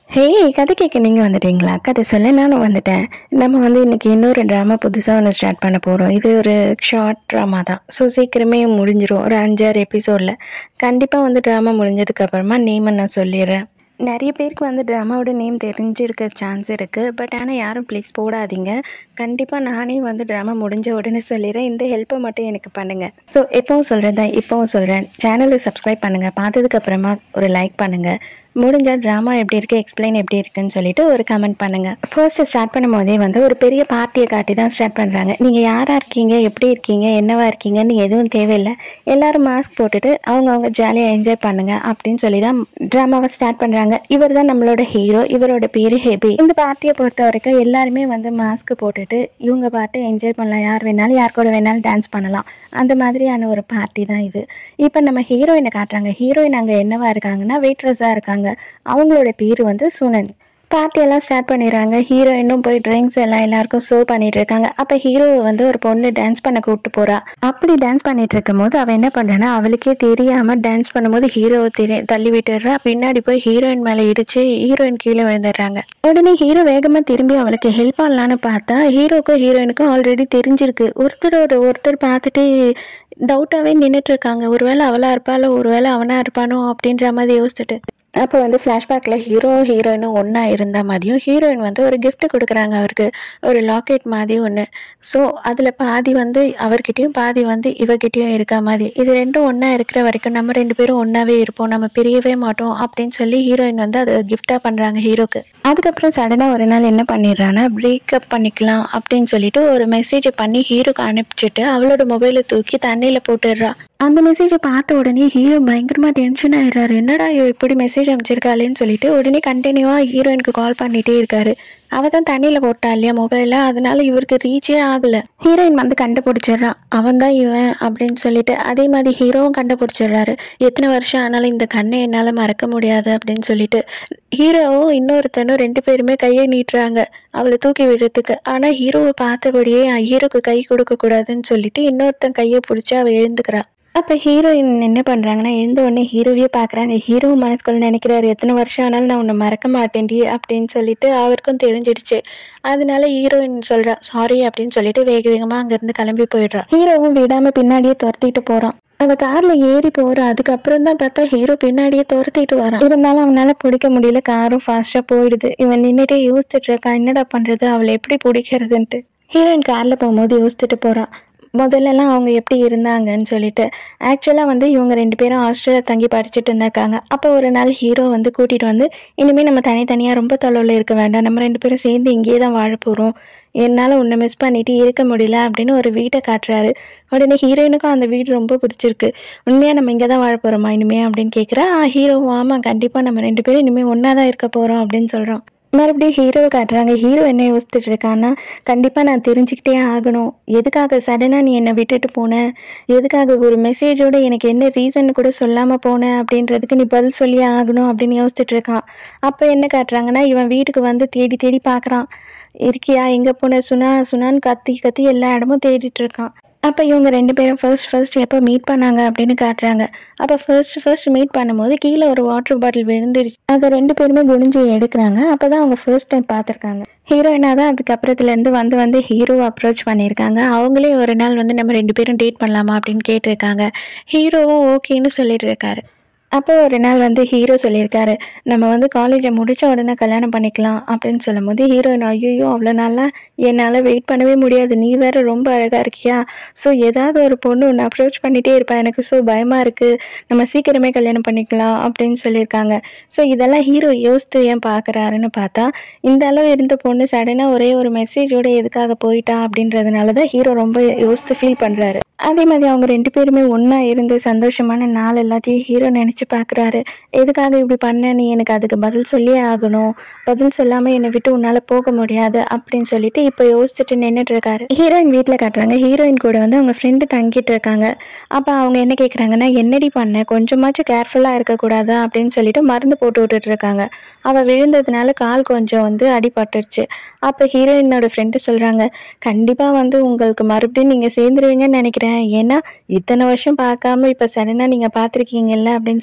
ஹே கதை கேட்க நீங்கள் வந்துட்டீங்களா கதை சொல்ல நானும் வந்துட்டேன் நம்ம வந்து இன்னைக்கு இன்னொரு ட்ராமா புதுசாக ஒன்று ஸ்டார்ட் பண்ண போகிறோம் இது ஒரு ஷார்ட் ட்ராமா தான் ஸோ சீக்கிரமே முடிஞ்சிரும் ஒரு அஞ்சாறு எபிசோடில் கண்டிப்பாக வந்து ட்ராமா முடிஞ்சதுக்கு அப்புறமா நேமை நான் சொல்லிடுறேன் நிறைய பேருக்கு வந்து ட்ராமாவோட நேம் தெரிஞ்சிருக்க சான்ஸ் இருக்குது பட் ஆனால் யாரும் ப்ளீஸ் போடாதீங்க கண்டிப்பாக நானே வந்து ட்ராமா முடிஞ்ச உடனே சொல்லிடுறேன் இந்த ஹெல்ப்பை மட்டும் எனக்கு பண்ணுங்கள் ஸோ எப்பவும் சொல்கிறேன் தான் இப்போவும் சொல்கிறேன் சேனலை சப்ஸ்கிரைப் பண்ணுங்கள் பார்த்ததுக்கு அப்புறமா ஒரு லைக் பண்ணுங்கள் முடிஞ்சால் ட்ராமா எப்படி இருக்குது எக்ஸ்பிளைன் எப்படி இருக்குன்னு சொல்லிட்டு ஒரு கமெண்ட் பண்ணுங்கள் ஃபர்ஸ்ட் ஸ்டார்ட் பண்ணும் போதே வந்து ஒரு பெரிய பார்ட்டியை காட்டி தான் ஸ்டார்ட் பண்ணுறாங்க நீங்கள் யாராக இருக்கீங்க எப்படி இருக்கீங்க என்னவா இருக்கீங்கன்னு எதுவும் தேவையில்லை எல்லாரும் மாஸ்க் போட்டுட்டு அவங்க அவங்க ஜாலியாக என்ஜாய் பண்ணுங்க அப்படின்னு சொல்லி தான் ட்ராமாவை ஸ்டார்ட் பண்ணுறாங்க இவர் தான் நம்மளோட ஹீரோ இவரோட பேர் ஹெபி இந்த பார்ட்டியை பொறுத்த வரைக்கும் எல்லாருமே வந்து மாஸ்க் போட்டுட்டு இவங்க பாட்டு என்ஜாய் பண்ணலாம் யார் வேணாலும் யார் கூட வேணாலும் டான்ஸ் பண்ணலாம் அந்த மாதிரியான ஒரு பார்ட்டி தான் இது இப்போ நம்ம ஹீரோயினை காட்டுறாங்க ஹீரோயின் அங்கே என்னவா இருக்காங்கன்னா வெயிட்ரஸாக இருக்காங்க அவங்களோட பேர் வந்து சுனன் பார்ட்டி எல்லாம் ஸ்டார்ட் பண்ணிடுறாங்க ஹீரோயினும் போய் ட்ரிங்க்ஸ் எல்லாம் எல்லாருக்கும் சர்வ் பண்ணிட்டு இருக்காங்க அப்போ ஹீரோ வந்து ஒரு பொண்ணு டான்ஸ் பண்ண கூப்பிட்டு போறா அப்படி டான்ஸ் பண்ணிட்டு இருக்கும் போது அவ என்ன பண்றான்னா அவளுக்கே தெரியாம டான்ஸ் பண்ணும்போது ஹீரோவை தெரிய தள்ளி விட்டுடுறா பின்னாடி போய் ஹீரோயின் மேலே இடிச்சு ஹீரோயின் கீழே விழுந்துடுறாங்க உடனே ஹீரோ வேகமா திரும்பி அவளுக்கு ஹெல்ப் பண்ணலான்னு பார்த்தா ஹீரோக்கும் ஹீரோயினுக்கும் ஆல்ரெடி தெரிஞ்சிருக்கு ஒருத்தரோட ஒருத்தர் பார்த்துட்டு டவுட்டாகவே நின்றுட்டு இருக்காங்க ஒருவேளை அவளா இருப்பாளோ ஒருவேளை அவனா இருப்பானோ அப்படின்ற மாதிரி யோசிச்சுட்டு அப்போ வந்து ஃப்ளாஷ்பேக்கில் ஹீரோ ஹீரோயினும் ஒன்றா இருந்த மாதிரியும் ஹீரோயின் வந்து ஒரு gift கொடுக்குறாங்க அவருக்கு ஒரு லாக்கெட் மாதிரி ஒன்று ஸோ அதில் பாதி வந்து அவர்கிட்டயும் பாதி வந்து இவகிட்டயும் இருக்க மாதிரி இது ரெண்டும் ஒன்றா இருக்கிற வரைக்கும் நம்ம ரெண்டு பேரும் ஒன்றாவே இருப்போம் நம்ம பிரியவே மாட்டோம் அப்படின்னு சொல்லி ஹீரோயின் வந்து அதை கிஃப்டாக பண்ணுறாங்க ஹீரோக்கு அதுக்கப்புறம் சடனாக ஒரு நாள் என்ன பண்ணிடுறான்னா பிரேக்கப் பண்ணிக்கலாம் அப்படின்னு சொல்லிட்டு ஒரு மெசேஜை பண்ணி ஹீரோக்கு அனுப்பிச்சிட்டு அவளோட மொபைலை தூக்கி தண்ணியில் போட்டுடுறா அந்த மெசேஜை பார்த்த உடனே ஹீரோ பயங்கரமாக டென்ஷன் ஆயிடுறாரு என்னடா இவ இப்படி மெசேஜ் அனுப்பிச்சிருக்காளேன்னு சொல்லிட்டு உடனே கண்டினியூவாக ஹீரோயினுக்கு கால் பண்ணிட்டே இருக்காரு அவ தான் தண்ணியில் போட்டா இல்லையா மொபைலில் அதனால இவருக்கு ரீச்சே ஆகலை ஹீரோயின் வந்து கண்டுபிடிச்சிடுறான் அவன் தான் இவன் அப்படின்னு சொல்லிட்டு அதே மாதிரி ஹீரோவும் கண்டுபிடிச்சிடுறாரு எத்தனை வருஷம் ஆனாலும் இந்த கண்ணை என்னால் மறக்க முடியாது அப்படின்னு சொல்லிட்டு ஹீரோவும் இன்னொருத்தனும் ரெண்டு பேருமே கையை நீட்டுறாங்க அவளை தூக்கி விடுறதுக்கு ஆனால் ஹீரோவை பார்த்தபடியே ஹீரோக்கு கை கொடுக்கக்கூடாதுன்னு சொல்லிட்டு இன்னொருத்தன் கையை பிடிச்சி அவள் எழுந்துக்கிறா அப்போ ஹீரோயின் என்ன பண்ணுறாங்கன்னா எழுந்த உடனே ஹீரோவே பார்க்குறாங்க ஹீரோ மனசுக்குள்ள நினைக்கிறாரு எத்தனை வருஷம் ஆனாலும் நான் உன்னை மறக்க மாட்டேன்டி அப்படின்னு சொல்லிட்டு அவருக்கும் தெரிஞ்சிடுச்சு அதனால ஹீரோயின் சொல்கிறா சாரி அப்படின்னு சொல்லிட்டு வேக வேகமாக அங்கேருந்து கிளம்பி போயிடுறா ஹீரோவும் விடாமல் பின்னாடியே துரத்திட்டு போகிறான் அவ கார்ல ஏறி போறா அதுக்கப்புறம் தான் பார்த்தா ஹீரோ பின்னாடியே துரத்திட்டு வரான் இருந்தாலும் அவனால பிடிக்க முடியல காரும் ஃபாஸ்டா போயிடுது இவன் நின்றுட்டே யோசிச்சுட்டு இருக்கான் என்னடா பண்றது அவளை எப்படி பிடிக்கிறதுன்ட்டு ஹீரோயின் கார்ல போகும்போது யோசிச்சுட்டு போறான் முதல்லலாம் அவங்க எப்படி இருந்தாங்கன்னு சொல்லிட்டு ஆக்சுவலாக வந்து இவங்க ரெண்டு பேரும் ஹாஸ்டலில் தங்கி படிச்சுட்டு இருந்திருக்காங்க அப்போ ஒரு நாள் ஹீரோ வந்து கூட்டிகிட்டு வந்து இனிமேல் நம்ம தனித்தனியாக ரொம்ப தொலைவில் இருக்க வேண்டாம் நம்ம ரெண்டு பேரும் சேர்ந்து இங்கேயே தான் வாழ போகிறோம் என்னால் உன்னை மிஸ் பண்ணிட்டு இருக்க முடியல அப்படின்னு ஒரு வீட்டை காட்டுறாரு உடனே ஹீரோயினுக்கும் அந்த வீடு ரொம்ப பிடிச்சிருக்கு உண்மையாக நம்ம இங்கே தான் வாழ போகிறோமா இனிமே அப்படின்னு கேட்குறா ஹீரோவும் ஆமாம் கண்டிப்பாக நம்ம ரெண்டு பேரும் இனிமேல் ஒன்றா தான் இருக்க போகிறோம் அப்படின்னு சொல்கிறான் மறுபடியும் ஹீரோவை காட்டுறாங்க ஹீரோ என்ன யோசிச்சுட்டு இருக்கான்னா கண்டிப்பாக நான் தெரிஞ்சுக்கிட்டே ஆகணும் எதுக்காக சடனாக நீ என்னை விட்டுட்டு போன எதுக்காக ஒரு மெசேஜோட எனக்கு என்ன ரீசன் கூட சொல்லாமல் போன அப்படின்றதுக்கு நீ பதில் சொல்லியே ஆகணும் அப்படின்னு யோசிச்சுட்டு இருக்கான் அப்போ என்ன காட்டுறாங்கன்னா இவன் வீட்டுக்கு வந்து தேடி தேடி பார்க்குறான் இருக்கியா எங்கே போன சுனா சுனான்னு கத்தி கத்தி எல்லா இடமும் தேடிட்டு இருக்கான் அப்போ இவங்க ரெண்டு பேரும் ஃபர்ஸ்ட் ஃபர்ஸ்ட் எப்போ மீட் பண்ணாங்க அப்படின்னு காட்டுறாங்க அப்போ ஃபர்ஸ்ட் ஃபர்ஸ்ட் மீட் பண்ணும்போது கீழே ஒரு வாட்டர் பாட்டில் விழுந்துருச்சு அதை ரெண்டு பேருமே குனிஞ்சு எடுக்கிறாங்க அப்போ தான் அவங்க ஃபர்ஸ்ட் டைம் பார்த்துருக்காங்க ஹீரோயினாக தான் அதுக்கப்புறத்துலேருந்து வந்து வந்து ஹீரோவை அப்ரோச் பண்ணியிருக்காங்க அவங்களே ஒரு நாள் வந்து நம்ம ரெண்டு பேரும் டேட் பண்ணலாமா அப்படின்னு கேட்டிருக்காங்க ஹீரோவும் ஓகேன்னு சொல்லிட்டு இருக்காரு அப்போ ஒரு நாள் வந்து ஹீரோ சொல்லியிருக்காரு நம்ம வந்து காலேஜை முடிச்ச உடனே கல்யாணம் பண்ணிக்கலாம் அப்படின்னு சொல்லும்போது ஹீரோயின் ஐயோ அவ்வளோ நாளாக என்னால் வெயிட் பண்ணவே முடியாது நீ வேற ரொம்ப அழகாக இருக்கியா ஸோ ஏதாவது ஒரு பொண்ணு உன்னை அப்ரோச் பண்ணிகிட்டே இருப்பா எனக்கு ஸோ பயமாக இருக்குது நம்ம சீக்கிரமே கல்யாணம் பண்ணிக்கலாம் அப்படின்னு சொல்லியிருக்காங்க ஸோ இதெல்லாம் ஹீரோ யோசித்து ஏன் பார்க்குறாருன்னு பார்த்தா இந்த அளவு இருந்த பொண்ணு சடனாக ஒரே ஒரு மெசேஜோட எதுக்காக போயிட்டா அப்படின்றதுனால தான் ஹீரோ ரொம்ப யோசித்து ஃபீல் பண்ணுறாரு அதே மாதிரி அவங்க ரெண்டு பேருமே ஒன்றா இருந்து சந்தோஷமான நாள் எல்லாத்தையும் ஹீரோ நினச்சி பார்க்குறாரு எதுக்காக இப்படி பண்ண நீ எனக்கு அதுக்கு பதில் சொல்லியே ஆகணும் பதில் சொல்லாமல் என்னை விட்டு உன்னால் போக முடியாது அப்படின்னு சொல்லிட்டு இப்போ யோசிச்சுட்டு நின்றுட்டு இருக்காரு ஹீரோயின் வீட்டில் காட்டுறாங்க ஹீரோயின் கூட வந்து அவங்க ஃப்ரெண்டு தங்கிட்டு இருக்காங்க அப்போ அவங்க என்ன கேட்குறாங்கன்னா என்னடி பண்ண கொஞ்சமாச்சும் கேர்ஃபுல்லாக இருக்கக்கூடாதா அப்படின்னு சொல்லிட்டு மருந்து போட்டு விட்டுட்டு இருக்காங்க அவள் விழுந்ததுனால கால் கொஞ்சம் வந்து அடிபட்டுருச்சு அப்போ ஹீரோயினோட ஃப்ரெண்டு சொல்கிறாங்க கண்டிப்பாக வந்து உங்களுக்கு மறுபடியும் நீங்கள் சேர்ந்துருவீங்கன்னு நினைக்கிறேன் ஏன்னா இத்தனை வருஷம் பார்க்காம இப்போ சடனாக நீங்கள் பார்த்துருக்கீங்கல்ல அப்படின்னு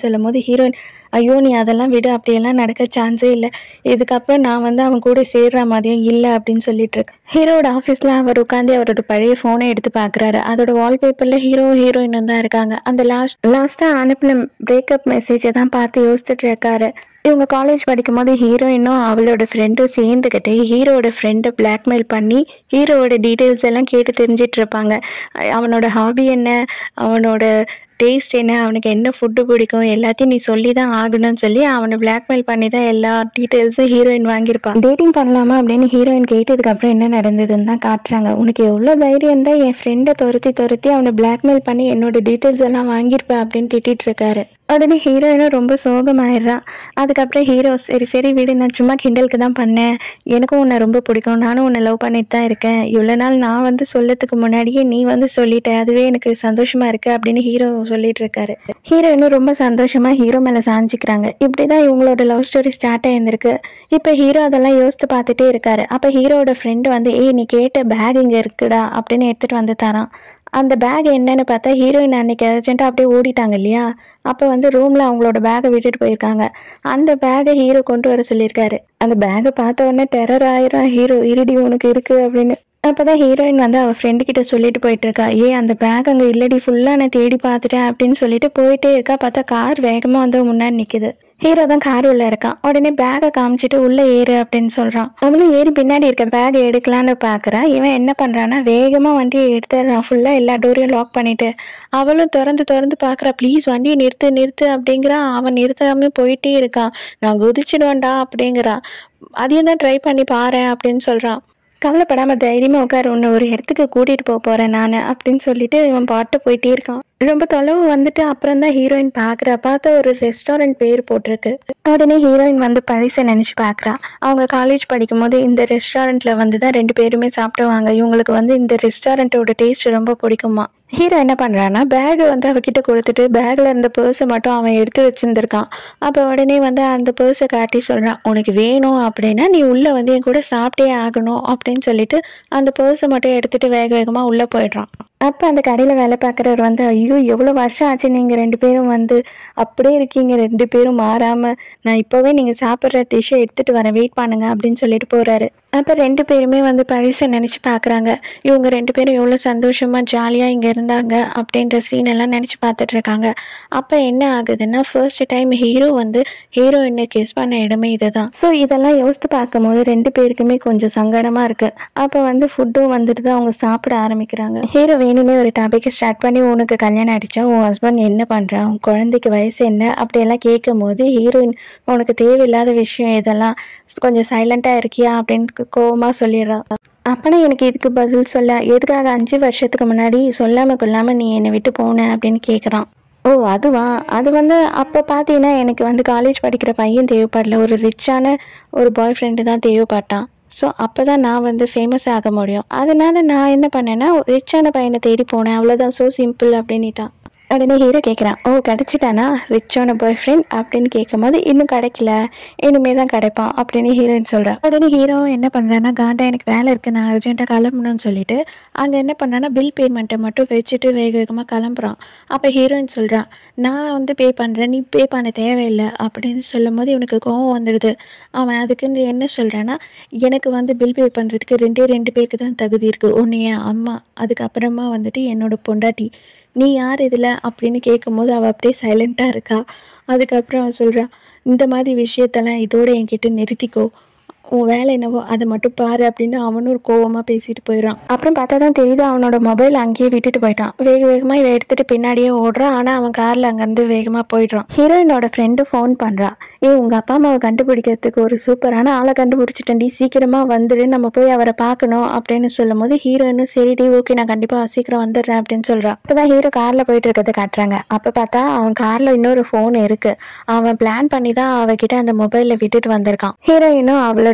சொல்லும் போது ஹீரோயின் ஐயோ நீ அதெல்லாம் விடு அப்படியெல்லாம் நடக்க சான்ஸே இல்லை இதுக்கப்புறம் நான் வந்து அவன் கூட சேர்ற மாதிரியும் இல்லை அப்படின்னு சொல்லிட்டு இருக்கேன் ஹீரோட ஆஃபீஸில் அவர் உட்காந்து அவரோட பழைய ஃபோனை எடுத்து பார்க்குறாரு அதோட வால்பேப்பரில் ஹீரோ ஹீரோயினும் தான் இருக்காங்க அந்த லாஸ்ட் லாஸ்ட்டாக அனுப்பின பிரேக்கப் மெசேஜை தான் பார்த்து யோசிச்சுட்டு இருக்காரு இவங்க காலேஜ் படிக்கும்போது ஹீரோயினும் அவளோட ஃப்ரெண்டும் சேர்ந்துக்கிட்டு ஹீரோவோட ஃப்ரெண்டை பிளாக்மெயில் பண்ணி ஹீரோவோட டீட்டெயில்ஸ் எல்லாம் கேட்டு தெரிஞ்சிட்டு இருப்பாங்க அஹ் அவனோட ஹாபி என்ன அவனோட டேஸ்ட் என்ன அவனுக்கு என்ன ஃபுட்டு பிடிக்கும் எல்லாத்தையும் நீ சொல்லி தான் ஆகணும்னு சொல்லி அவனை பிளாக்மெயில் பண்ணி தான் எல்லா டீட்டெயில்ஸும் ஹீரோயின் வாங்கியிருப்பான் டேட்டிங் பண்ணலாமா அப்படின்னு ஹீரோயின் கேட்டதுக்கப்புறம் என்ன நடந்ததுன்னு தான் காட்டுறாங்க உனக்கு எவ்வளோ தைரியம் தான் என் ஃப்ரெண்டை துரத்தி துரத்தி அவனை பிளாக்மெயில் பண்ணி என்னோட டீட்டெயில்ஸ் எல்லாம் வாங்கியிருப்பேன் அப்படின்னு திட்டிட்டு இருக்காரு உடனே ஹீரோயினும் ரொம்ப சோகமாயிடுறான் அதுக்கப்புறம் ஹீரோ சரி சரி விடு நான் சும்மா கிண்டலுக்கு தான் பண்ணேன் எனக்கும் உன்னை ரொம்ப பிடிக்கும் நானும் உன்னை லவ் பண்ணிட்டு தான் இருக்கேன் இவ்வளோ நாள் நான் வந்து சொல்லத்துக்கு முன்னாடியே நீ வந்து சொல்லிட்ட அதுவே எனக்கு சந்தோஷமா இருக்கு அப்படின்னு ஹீரோ சொல்லிட்டு இருக்காரு ஹீரோயினும் ரொம்ப சந்தோஷமா ஹீரோ மேலே சாஞ்சிக்கிறாங்க இப்படி தான் இவங்களோட லவ் ஸ்டோரி ஸ்டார்ட் ஆயிருந்திருக்கு இப்போ ஹீரோ அதெல்லாம் யோசித்து பார்த்துட்டே இருக்காரு அப்போ ஹீரோவோட ஃப்ரெண்டு வந்து ஏய் நீ கேட்ட பேக் இங்கே இருக்குடா அப்படின்னு எடுத்துகிட்டு வந்து தரான் அந்த பேக் என்னன்னு பார்த்தா ஹீரோயின் அன்னைக்கு அர்ஜென்ட்டாக அப்படியே ஓடிட்டாங்க இல்லையா அப்போ வந்து ரூமில் அவங்களோட பேக்கை விட்டுட்டு போயிருக்காங்க அந்த பேக்கை ஹீரோ கொண்டு வர சொல்லியிருக்காரு அந்த பேக்கை பார்த்த உடனே டெரர் ஆயிரம் ஹீரோ இருடி உனக்கு இருக்கு அப்படின்னு அப்பதான் ஹீரோயின் வந்து அவள் ஃப்ரெண்டு கிட்ட சொல்லிட்டு போயிட்டு இருக்கா ஏ அந்த பேக் அங்கே இல்லடி ஃபுல்லாக நான் தேடி பார்த்துட்டேன் அப்படின்னு சொல்லிட்டு போயிட்டே இருக்கா பார்த்தா கார் வேகமாக வந்து முன்னாடி நிற்குது ஹீரோ தான் கார் உள்ள இருக்கான் உடனே பேக்கை காமிச்சிட்டு உள்ள ஏறு அப்படின்னு சொல்றான் அவளும் ஏறி பின்னாடி இருக்க பேக் எடுக்கலான்னு பாக்குறா இவன் என்ன பண்றான்னா வேகமா வண்டியை எடுத்துடுறான் ஃபுல்லா எல்லா டோரையும் லாக் பண்ணிட்டு அவளும் திறந்து திறந்து பாக்குறா ப்ளீஸ் வண்டியை நிறுத்து நிறுத்து அப்படிங்கிறா அவன் நிறுத்தாம போயிட்டே இருக்கான் நான் குதிச்சிடுவேன்டா அப்படிங்கிறா அதையும் தான் ட்ரை பண்ணி பாரு அப்படின்னு சொல்றான் கவலைப்படாம தைரியமா உட்காரு உன்னை ஒரு இடத்துக்கு கூட்டிட்டு போக போறேன் நான் அப்படின்னு சொல்லிட்டு இவன் பாட்டு போயிட்டே இருக்கான் ரொம்ப தொலைவு வந்துட்டு அப்புறம் தான் ஹீரோயின் பார்க்குறா பார்த்தா ஒரு ரெஸ்டாரண்ட் பேர் போட்டிருக்கு உடனே ஹீரோயின் வந்து பழசை நினச்சி பார்க்குறா அவங்க காலேஜ் படிக்கும்போது இந்த ரெஸ்டாரண்ட்ல வந்து தான் ரெண்டு பேருமே சாப்பிடுவாங்க இவங்களுக்கு வந்து இந்த ரெஸ்டாரண்ட்டோட டேஸ்ட் ரொம்ப பிடிக்குமா ஹீரோ என்ன பண்ணுறான்னா பேகை வந்து அவகிட்ட கொடுத்துட்டு பேக்கில் இருந்த பர்ஸை மட்டும் அவன் எடுத்து வச்சுருந்துருக்கான் அப்போ உடனே வந்து அந்த பர்ஸை காட்டி சொல்கிறான் உனக்கு வேணும் அப்படின்னா நீ உள்ளே வந்து என் கூட சாப்பிட்டே ஆகணும் அப்படின்னு சொல்லிட்டு அந்த பர்ஸை மட்டும் எடுத்துட்டு வேக வேகமாக உள்ளே போயிடுறான் அப்போ அந்த கடையில் வேலை பார்க்குறவர் வந்து ஐயோ எவ்வளோ வருஷம் ஆச்சு நீங்கள் ரெண்டு பேரும் வந்து அப்படியே இருக்கீங்க ரெண்டு பேரும் மாறாமல் நான் இப்போவே நீங்கள் சாப்பிட்ற டிஷ்ஷை எடுத்துகிட்டு வரேன் வெயிட் பண்ணுங்க அப்படின்னு சொல்லிட்டு போகிறாரு அப்போ ரெண்டு பேருமே வந்து பழசை நினச்சி பார்க்குறாங்க இவங்க ரெண்டு பேரும் எவ்வளோ சந்தோஷமாக ஜாலியாக இங்கே இருந்தாங்க அப்படின்ற சீன் எல்லாம் நினச்சி பார்த்துட்டு இருக்காங்க அப்போ என்ன ஆகுதுன்னா ஃபர்ஸ்ட் டைம் ஹீரோ வந்து ஹீரோயினை கிஸ் பண்ண இடமே இதுதான் ஸோ இதெல்லாம் யோசித்து பார்க்கும்போது ரெண்டு பேருக்குமே கொஞ்சம் சங்கடமாக இருக்குது அப்போ வந்து ஃபுட்டும் வந்துட்டு தான் அவங்க சாப்பிட ஆரம்பிக்கிறாங்க ஹீரோ வேணும்னே ஒரு டாபிக்கை ஸ்டார்ட் பண்ணி உனக்கு கல்யாணம் ஆயிடுச்சா உன் ஹஸ்பண்ட் என்ன பண்ணுறான் உன் குழந்தைக்கு வயசு என்ன அப்படியெல்லாம் கேட்கும் போது ஹீரோயின் உனக்கு தேவையில்லாத விஷயம் இதெல்லாம் கொஞ்சம் சைலண்ட்டாக இருக்கியா அப்படின்னு கோவமாக சொல்லிடுறா அப்பனா எனக்கு இதுக்கு பதில் சொல்ல எதுக்காக அஞ்சு வருஷத்துக்கு முன்னாடி சொல்லாமல் கொள்ளாமல் நீ என்னை விட்டு போன அப்படின்னு கேட்குறான் ஓ அதுவா அது வந்து அப்போ பார்த்தீங்கன்னா எனக்கு வந்து காலேஜ் படிக்கிற பையன் தேவைப்படல ஒரு ரிச்சான ஒரு பாய் ஃப்ரெண்டு தான் தேவைப்பட்டான் ஸோ அப்போ தான் நான் வந்து ஃபேமஸ் ஆக முடியும் அதனால நான் என்ன பண்ணேன்னா ரிச்சான பையனை தேடி போனேன் அவ்வளோதான் ஸோ சிம்பிள் அப்படின்னுட்டான் உடனே ஹீரோ கேட்குறான் ஓ கிடச்சிட்டானா ரிச்சான பாய் ஃப்ரெண்ட் அப்படின்னு கேட்கும்போது இன்னும் கிடைக்கல இனிமே தான் கிடைப்பான் அப்படின்னு ஹீரோயின் சொல்கிறான் உடனே ஹீரோ என்ன பண்ணுறான்னா காண்டா எனக்கு வேலை இருக்குது நான் அர்ஜென்ட்டாக கிளம்பணும்னு சொல்லிட்டு அங்கே என்ன பண்ணுறான்னா பில் பேமெண்ட்டை மட்டும் வச்சுட்டு வேக வேகமாக கிளம்புறான் அப்போ ஹீரோயின் சொல்கிறான் நான் வந்து பே பண்ணுறேன் நீ பே பண்ண தேவையில்லை அப்படின்னு சொல்லும் போது இவனுக்கு கோவம் வந்துடுது அவன் அதுக்குன்னு என்ன சொல்கிறான்னா எனக்கு வந்து பில் பே பண்ணுறதுக்கு ரெண்டே ரெண்டு பேருக்கு தான் தகுதி இருக்குது ஒன்று என் அம்மா அதுக்கப்புறமா வந்துட்டு என்னோட பொண்டாட்டி நீ யார் இதில் அப்படின்னு கேட்கும்போது அவள் அப்படியே சைலண்ட்டாக இருக்கா அதுக்கப்புறம் அவன் சொல்கிறா இந்த மாதிரி விஷயத்தெல்லாம் இதோட என்கிட்ட நிறுத்திக்கோ உன் வேலை என்னவோ அதை மட்டும் பாரு அப்படின்னு அவனும் ஒரு கோவமாக பேசிட்டு போயிடுறான் அப்புறம் பார்த்தா தான் தெரியுது அவனோட மொபைல் அங்கேயே விட்டுட்டு போயிட்டான் வேக வேகமாக இவன் எடுத்துட்டு பின்னாடியே ஓடுறான் ஆனால் அவன் காரில் அங்கேருந்து வேகமாக போயிடுறான் ஹீரோயினோட ஃப்ரெண்டு ஃபோன் பண்ணுறா ஏ உங்கள் அப்பா அம்மாவை கண்டுபிடிக்கிறதுக்கு ஒரு சூப்பரான ஆளை கண்டுபிடிச்சிட்டேன்டி சீக்கிரமாக வந்துடு நம்ம போய் அவரை பார்க்கணும் அப்படின்னு சொல்லும் போது ஹீரோயினும் சரிடி ஓகே நான் கண்டிப்பாக சீக்கிரம் வந்துடுறேன் அப்படின்னு சொல்கிறான் அப்போ தான் ஹீரோ காரில் போயிட்டு இருக்கிறத காட்டுறாங்க அப்போ பார்த்தா அவன் காரில் இன்னொரு ஃபோன் இருக்கு அவன் பிளான் பண்ணி தான் அவகிட்ட அந்த மொபைலில் விட்டுட்டு வந்திருக்கான் ஹீரோயினும் அவளோட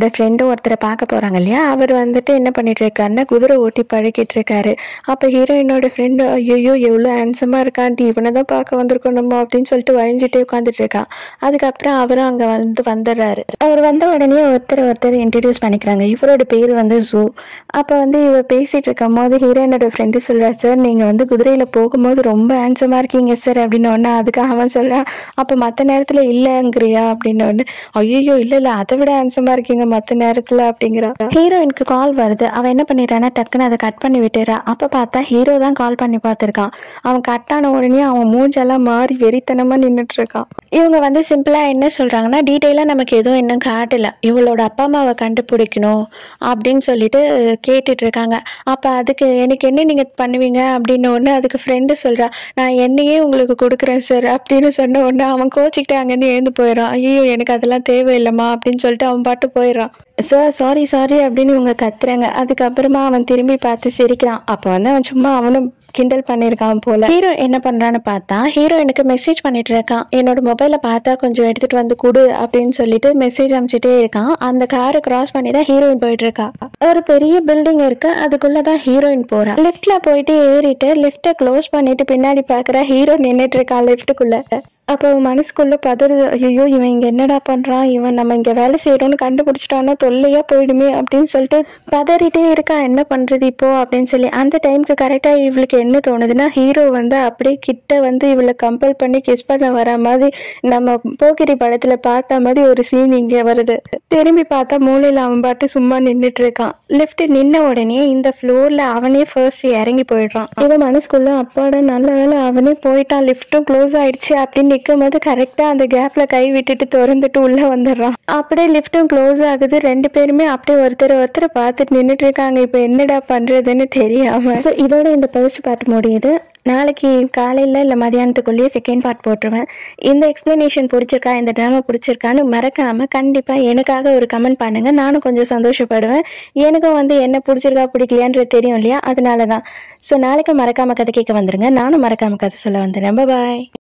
ஹீரோயினோட ஃப்ரெண்டும் ஒருத்தரை பார்க்க போகிறாங்க இல்லையா அவர் வந்துட்டு என்ன பண்ணிட்டு இருக்காருன்னா குதிரை ஓட்டி பழகிட்டு இருக்காரு அப்போ ஹீரோயினோட ஃப்ரெண்டு ஐயோ எவ்வளோ ஹேண்ட்ஸமாக இருக்கான்டி இவனை தான் பார்க்க வந்திருக்கோம் நம்ம அப்படின்னு சொல்லிட்டு வழிஞ்சிட்டே உட்காந்துட்டு இருக்கா அதுக்கப்புறம் அவரும் அங்கே வந்து வந்துடுறாரு அவர் வந்த உடனே ஒருத்தர் ஒருத்தர் இன்ட்ரடியூஸ் பண்ணிக்கிறாங்க இவரோட பேர் வந்து ஜூ அப்போ வந்து இவர் பேசிட்டு இருக்கும் போது ஹீரோயினோட ஃப்ரெண்டு சொல்கிறார் சார் நீங்கள் வந்து குதிரையில் போகும்போது ரொம்ப ஹேண்ட்ஸமாக இருக்கீங்க சார் அப்படின்னு ஒன்று அதுக்கு அவன் சொல்கிறான் அப்போ மற்ற நேரத்தில் இல்லைங்கிறியா அப்படின்னு ஒன்று ஐயோ இல்லை இல்லை அதை விட ஹேண்ட்ஸமாக இருக்கீங்க மற்ற நேரத்தில் அப்படிங்கிறா ஹீரோயினுக்கு கால் வருது அவன் என்ன பண்ணிடுறான்னா டக்குன்னு அதை கட் பண்ணி விட்டுறா அப்போ பார்த்தா ஹீரோ தான் கால் பண்ணி பார்த்துருக்கான் அவன் கட் ஆன உடனே அவன் மூஞ்செல்லாம் மாறி வெறித்தனமாக நின்றுட்டு இருக்கான் இவங்க வந்து சிம்பிளாக என்ன சொல்கிறாங்கன்னா டீட்டெயிலாக நமக்கு எதுவும் இன்னும் காட்டல இவளோட அப்பா அம்மாவை கண்டுபிடிக்கணும் அப்படின்னு சொல்லிட்டு கேட்டுட்டு இருக்காங்க அப்போ அதுக்கு எனக்கு என்ன நீங்கள் பண்ணுவீங்க அப்படின்னு ஒன்று அதுக்கு ஃப்ரெண்டு சொல்கிறா நான் என்னையே உங்களுக்கு கொடுக்குறேன் சார் அப்படின்னு சொன்ன உடனே அவன் கோச்சிக்கிட்டு அங்கேருந்து எழுந்து போயிடறான் ஐயோ எனக்கு அதெல்லாம் தேவையில்லைம்மா அப்படின்னு சொல்லிட்டு அவன் பாட்டு போயிடுறான் சார் சாரி சாரி அப்படின்னு இவங்க கத்துறாங்க அதுக்கப்புறமா அவன் திரும்பி பார்த்து சிரிக்கிறான் அப்போ வந்து அவன் சும்மா அவனும் கிண்டல் பண்ணியிருக்கான் போல ஹீரோ என்ன பண்றான்னு பார்த்தா ஹீரோ எனக்கு மெசேஜ் பண்ணிட்டு இருக்கான் என்னோட மொபைலை பார்த்தா கொஞ்சம் எடுத்துட்டு வந்து கொடு அப்படின்னு சொல்லிட்டு மெசேஜ் அனுப்பிச்சிட்டே இருக்கான் அந்த காரை கிராஸ் பண்ணி தான் ஹீரோயின் போயிட்டு இருக்கா ஒரு பெரிய பில்டிங் இருக்கு அதுக்குள்ள தான் ஹீரோயின் போறா லிஃப்ட்ல போயிட்டு ஏறிட்டு லிஃப்ட்டை க்ளோஸ் பண்ணிட்டு பின்னாடி பாக்குற ஹீரோ நின்னுட்டு இருக்கான் லிஃப்ட்டுக்குள்ள அப்போ அவன் மனசுக்குள்ள பதறுது ஐயோ இவன் இங்க என்னடா பண்றான் இவன் நம்ம இங்க வேலை செய்யறோம்னு கண்டுபிடிச்சிட்டான்னா தொல்லையா போயிடுமே அப்படின்னு சொல்லிட்டு பதறிட்டே இருக்கா என்ன பண்றது இப்போ அப்படின்னு சொல்லி அந்த டைம்க்கு கரெக்டா இவளுக்கு என்ன தோணுதுன்னா ஹீரோ வந்து அப்படியே கிட்ட வந்து இவளை கம்பல் பண்ணி கிஸ் பண்ண வர மாதிரி நம்ம போக்கிரி படத்துல பார்த்த மாதிரி ஒரு சீன் இங்க வருது திரும்பி பார்த்தா மூலையில அவன் பாட்டு சும்மா நின்னுட்டு இருக்கான் லிஃப்ட் நின்ன உடனே இந்த ஃப்ளோர்ல அவனே ஃபர்ஸ்ட் இறங்கி போயிடுறான் இவன் மனசுக்குள்ள அப்பாடா நல்ல வேலை அவனே போயிட்டான் லிஃப்ட்டும் க்ளோஸ் ஆயிடுச்சு அப்படின்னு நிற்கும் போது கரெக்டா அந்த கேப்ல கை விட்டுட்டு திறந்துட்டு உள்ள வந்துடுறான் அப்படியே லிஃப்ட்டும் க்ளோஸ் ஆகுது ரெண்டு பேருமே அப்படியே ஒருத்தர் ஒருத்தர் பார்த்துட்டு நின்றுட்டு இருக்காங்க இப்போ என்னடா பண்றதுன்னு தெரியாம ஸோ இதோட இந்த ஃபர்ஸ்ட் பார்ட் முடியுது நாளைக்கு காலையில் இல்லை மதியானத்துக்குள்ளேயே செகண்ட் பார்ட் போட்டுருவேன் இந்த எக்ஸ்ப்ளனேஷன் பிடிச்சிருக்கா இந்த ட்ராமா பிடிச்சிருக்கான்னு மறக்காமல் கண்டிப்பாக எனக்காக ஒரு கமெண்ட் பண்ணுங்கள் நானும் கொஞ்சம் சந்தோஷப்படுவேன் எனக்கும் வந்து என்ன பிடிச்சிருக்கா பிடிக்கலையான்றது தெரியும் இல்லையா அதனால தான் ஸோ நாளைக்கு மறக்காமல் கதை கேட்க வந்துருங்க நானும் மறக்காமல் கதை சொல்ல வந்துடுறேன் பாய்